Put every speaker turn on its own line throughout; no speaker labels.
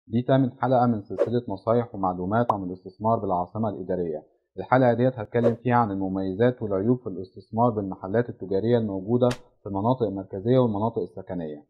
دي تامن حلقة من سلسلة نصايح ومعلومات عن الاستثمار بالعاصمة الإدارية الحلقة ديت هتكلم فيها عن المميزات والعيوب في الاستثمار بالمحلات التجارية الموجودة في المناطق المركزية والمناطق السكنية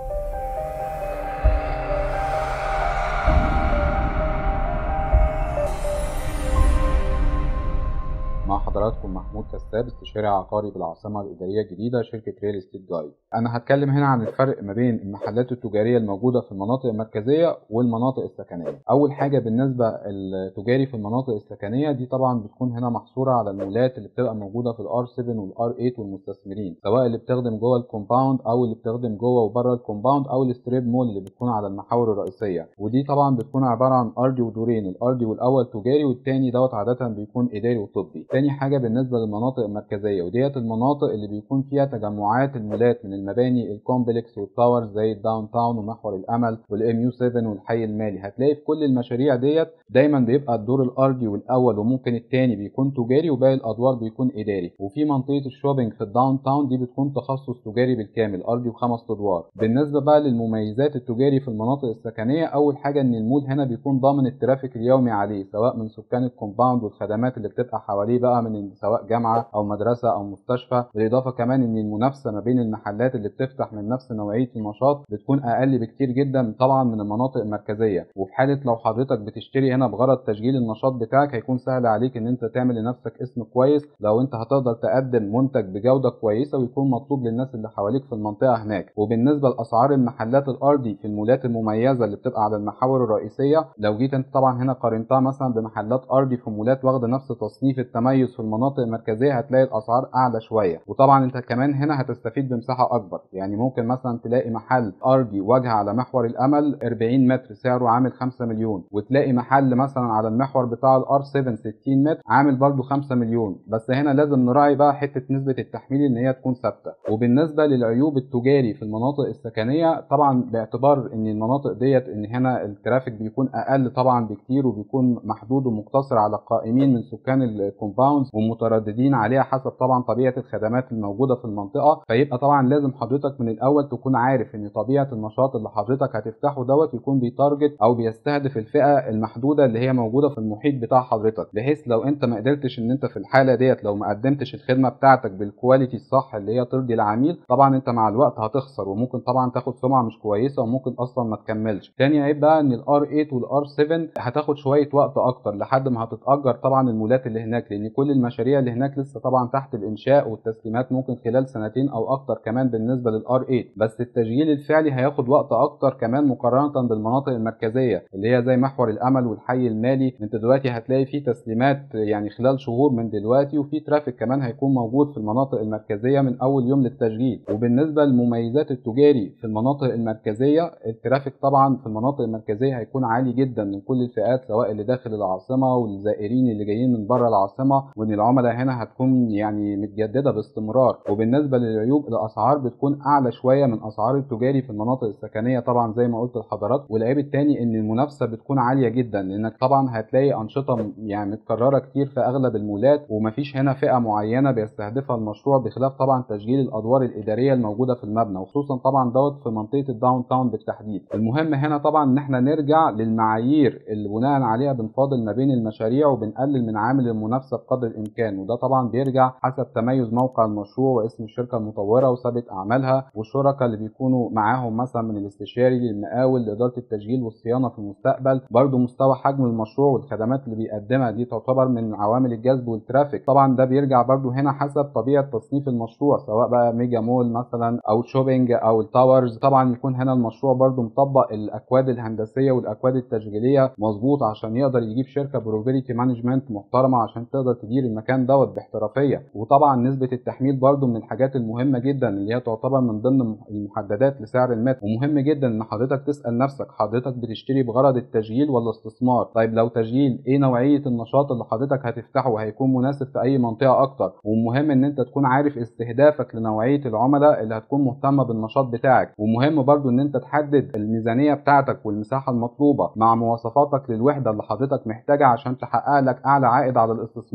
مع حضراتكم محمود كساب استشاري عقاري بالعاصمة الإدارية الجديدة شركة ريل استيت جايد أنا هتكلم هنا عن الفرق ما بين المحلات التجارية الموجودة في المناطق المركزية والمناطق السكنية أول حاجة بالنسبة التجاري في المناطق السكنية دي طبعا بتكون هنا محصورة على المولات اللي بتبقى موجودة في الار 7 والار 8 والمستثمرين سواء اللي بتخدم جوه الكومباوند أو اللي بتخدم جوه وبره الكومباوند أو الستريب مول اللي بتكون على المحاور الرئيسية ودي طبعا بتكون عبارة عن أرضي ودورين الأرضي والأول تجاري والتاني دوت عادة بيكون إداري وطبي تاني حاجة بالنسبة للمناطق المركزية وديت المناطق اللي بيكون فيها تجمعات المولات من المباني الكومبلكس والتاورز زي الداون تاون ومحور الأمل والام يو 7 والحي المالي هتلاقي في كل المشاريع ديت دايما بيبقى الدور الأرضي والأول وممكن التاني بيكون تجاري وباقي الأدوار بيكون إداري وفي منطقة الشوبينج في الداون تاون دي بتكون تخصص تجاري بالكامل أرضي وخمس أدوار بالنسبة بقى للمميزات التجاري في المناطق السكنية أول حاجة إن المول هنا بيكون ضامن الترافيك اليومي عليه سواء من سكان الكومباوند والخدمات اللي بتبقى حواليه بقى من سواء جامعه او مدرسه او مستشفى بالاضافه كمان ان المنافسه ما بين المحلات اللي بتفتح من نفس نوعيه النشاط بتكون اقل بكتير جدا طبعا من المناطق المركزيه وفي حاله لو حضرتك بتشتري هنا بغرض تشغيل النشاط بتاعك هيكون سهل عليك ان انت تعمل لنفسك اسم كويس لو انت هتقدر تقدم منتج بجوده كويسه ويكون مطلوب للناس اللي حواليك في المنطقه هناك وبالنسبه لاسعار المحلات الارضي في المولات المميزه اللي بتبقى على المحاور الرئيسيه لو جيت انت طبعا هنا قارنتها مثلا بمحلات ارضي في مولات واخده نفس تصنيف التميز في المناطق المركزيه هتلاقي الاسعار اعلى شويه وطبعا انت كمان هنا هتستفيد بمساحه اكبر يعني ممكن مثلا تلاقي محل ارضي واجهه على محور الامل 40 متر سعره عامل 5 مليون وتلاقي محل مثلا على المحور بتاع الار 7 60 متر عامل برده 5 مليون بس هنا لازم نراعي بقى حته نسبه التحميل ان هي تكون ثابته وبالنسبه للعيوب التجاري في المناطق السكنيه طبعا باعتبار ان المناطق ديت ان هنا الترافيك بيكون اقل طبعا بكتير وبيكون محدود ومقتصر على القائمين من سكان الكومباوندز ومترددين عليها حسب طبعا طبيعه الخدمات الموجوده في المنطقه فيبقى طبعا لازم حضرتك من الاول تكون عارف ان طبيعه النشاط اللي حضرتك هتفتحه دوت يكون بيتارجت او بيستهدف الفئه المحدوده اللي هي موجوده في المحيط بتاع حضرتك بحيث لو انت ما قدرتش ان انت في الحاله ديت لو ما قدمتش الخدمه بتاعتك بالكواليتي الصح اللي هي ترضي العميل طبعا انت مع الوقت هتخسر وممكن طبعا تاخد سمعه مش كويسه وممكن اصلا ما تكملش تاني عيب بقى ان الار 8 والار 7 هتاخد شويه وقت اكتر لحد ما هتتاجر طبعا المولات اللي هناك لان كل المشاريع اللي هناك لسه طبعا تحت الانشاء والتسليمات ممكن خلال سنتين او اكتر كمان بالنسبه للار 8 بس التشغيل الفعلي هياخد وقت اكتر كمان مقارنه بالمناطق المركزيه اللي هي زي محور الامل والحي المالي انت دلوقتي هتلاقي فيه تسليمات يعني خلال شهور من دلوقتي وفي ترافيك كمان هيكون موجود في المناطق المركزيه من اول يوم للتشغيل وبالنسبه للمميزات التجاري في المناطق المركزيه الترافيك طبعا في المناطق المركزيه هيكون عالي جدا من كل الفئات سواء اللي داخل العاصمه والزائرين اللي جايين من بره العاصمه وان العملاء هنا هتكون يعني متجدده باستمرار وبالنسبه للعيوب الاسعار بتكون اعلى شويه من اسعار التجاري في المناطق السكنيه طبعا زي ما قلت لحضرتك والعيب الثاني ان المنافسه بتكون عاليه جدا لانك طبعا هتلاقي انشطه يعني متكرره كتير في اغلب المولات ومفيش هنا فئه معينه بيستهدفها المشروع بخلاف طبعا تشغيل الادوار الاداريه الموجوده في المبنى وخصوصا طبعا دوت في منطقه الداون تاون بالتحديد المهم هنا طبعا ان احنا نرجع للمعايير اللي بناء عليها بنفاضل ما بين المشاريع وبنقلل من عامل المنافسه بقدر الامكان وده طبعا بيرجع حسب تميز موقع المشروع واسم الشركه المطوره وسابق اعمالها والشركاء اللي بيكونوا معاهم مثلا من الاستشاري للمقاول لاداره التشغيل والصيانه في المستقبل برضو مستوى حجم المشروع والخدمات اللي بيقدمها دي تعتبر من عوامل الجذب والترافيك طبعا ده بيرجع برضو هنا حسب طبيعه تصنيف المشروع سواء بقى ميجا مول مثلا او شوبينج او التاورز طبعا يكون هنا المشروع برضو مطبق الاكواد الهندسيه والاكواد التشغيليه مظبوط عشان يقدر يجيب شركه بروفيريتي مانجمنت محترمه عشان تقدر تدير المكان دوت باحترافيه وطبعا نسبه التحميل برضو من الحاجات المهمه جدا اللي هي تعتبر من ضمن المحددات لسعر المتر ومهم جدا ان حضرتك تسال نفسك حضرتك بتشتري بغرض التشغيل ولا استثمار طيب لو تشغيل ايه نوعيه النشاط اللي حضرتك هتفتحه وهيكون مناسب في اي منطقه اكتر ومهم ان انت تكون عارف استهدافك لنوعيه العملاء اللي هتكون مهتمه بالنشاط بتاعك ومهم برضو ان انت تحدد الميزانيه بتاعتك والمساحه المطلوبه مع مواصفاتك للوحده اللي حضرتك محتاجها عشان تحقق لك اعلى عائد على الاستثمار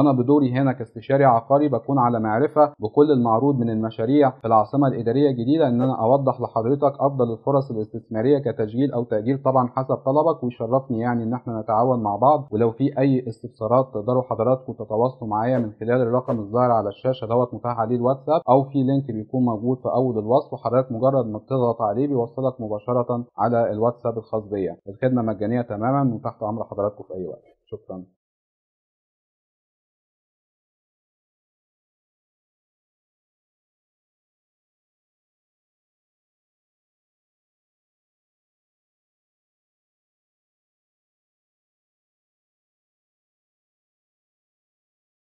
وانا بدوري هنا كاستشاري عقاري بكون على معرفه بكل المعروض من المشاريع في العاصمه الاداريه الجديده ان انا اوضح لحضرتك افضل الفرص الاستثماريه كتسجيل او تاجيل طبعا حسب طلبك ويشرفني يعني ان احنا نتعاون مع بعض ولو في اي استفسارات تقدروا حضراتكم تتواصلوا معايا من خلال الرقم الظاهر على الشاشه دوت متاح عليه الواتساب او في لينك بيكون موجود في اول الوصف وحضرتك مجرد ما بتضغط عليه بيوصلك مباشره على الواتساب الخاص بيا الخدمه مجانيه تماما وتحت امر حضراتكم في اي وقت شكرا